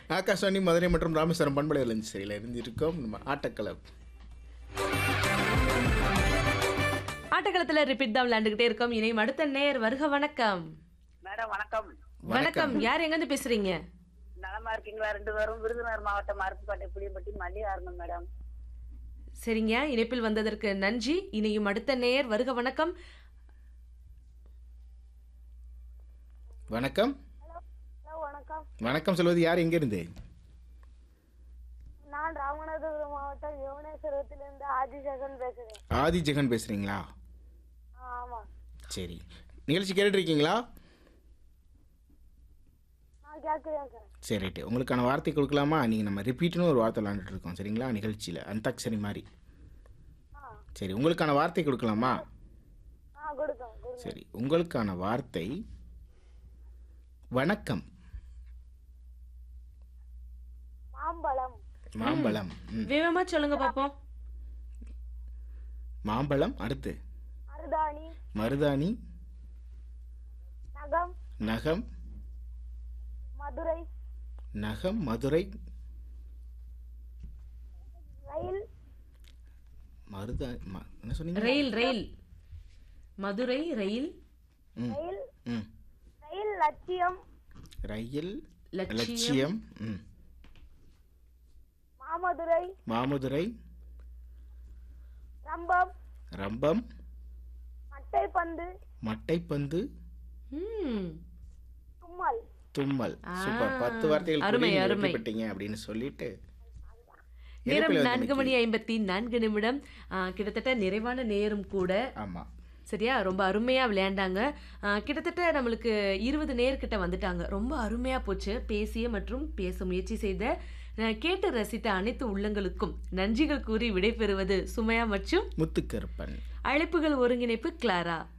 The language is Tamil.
ஆகாஷவாணி மதுரை மற்றும் ராமேஸ்வரம் பண்பலையில் சரியில் இருந்திருக்கோம் நம்ம ஆட்டக்களம் ஆட்டக்களத்துல ரிப்பீட் தான் விளையாண்டுகிட்டே இருக்கோம் இணையும் அடுத்த நேர் வருக வணக்கம் மேடம் வணக்கம் வணக்கம் யார் எங்க இருந்து பேசுறீங்க நலமா இருக்கீங்களா ரெண்டு பேரும் விருதுநகர் மாவட்டம் மருத்துப்பட்டை புளியம்பட்டி மல்லிகாரணம் மேடம் சரிங்க இணைப்பில் வந்ததற்கு நன்றி இணையும் அடுத்த நேர் வருக வணக்கம் வணக்கம் ஹலோ வணக்கம் வணக்கம் சொல்வது யார் எங்கேருந்து நான் ராமநாதபுரம் மாவட்டம் யுவனேஸ்வரத்திலிருந்து ஆதிசேகன் பேசுறேன் ஆதி ஜெகன் பேசுகிறீங்களா ஆ, ஆமா சரி நிகழ்ச்சி கேட்டுட்ருக்கீங்களா நான் கேட்குறேன் சார் சரி ரைட்டு உங்களுக்கான வார்த்தை கொடுக்கலாமா நீங்கள் நம்ம ரிப்பீட்னு ஒரு வார்த்தை விளாண்டுட்டு இருக்கோம் சரிங்களா நிகழ்ச்சியில் அந்தாக்ஷரி மாதிரி ஆ சரி உங்களுக்கான வார்த்தை கொடுக்கலாமா ஆ கொடுக்கேன் கொடுங்க சரி உங்களுக்கான வார்த்தை வணக்கம் மாம்பழம் மாம்பழம் ம். வேகமா சொல்லுங்க பாப்போம் மாம்பழம் அடுத்து மருதாணி மருதாணி நகம் நகம் மதுரை நகம் மதுரை ரயில் மருதா ம- என்ன சொன்னீங்க ரயில் ரயில் மதுரை ரயில் ம் ரயில் ம் ரயில் லட்சியம் ரயில் லட்சியம் லட்சியம் ம் மாமதுரை மாமதுரை ரம்பம் ரம்பம் மட்டைப்பந்து மட்டைப்பந்து ம் தும்மல் தும்மல் ஆ, சூப்பர் பத்து வார்த்தைகள் அருமை, கூடி நீங்க அருமை. வெற்றி பெற்றீங்க அப்படின்னு சொல்லிட்டு நேரம் இணைப்பில் நான்கு வந்து மணி ஐம்பத்தி நான்கு நிமிடம் ஆ, கிட்டத்தட்ட நிறைவான நேரம் கூட ஆமா சரியா ரொம்ப அருமையாக விளையாண்டாங்க ஆ, கிட்டத்தட்ட நம்மளுக்கு இருபது நேர்கிட்ட வந்துட்டாங்க ரொம்ப அருமையாக போச்சு பேசிய மற்றும் பேச முயற்சி செய்த ஆ, கேட்டு ரசித்த அனைத்து உள்ளங்களுக்கும் நன்றிகள் கூறி விடைபெறுவது சுமையா மற்றும் முத்துக்கருப்பன் அழைப்புகள் ஒருங்கிணைப்பு கிளாரா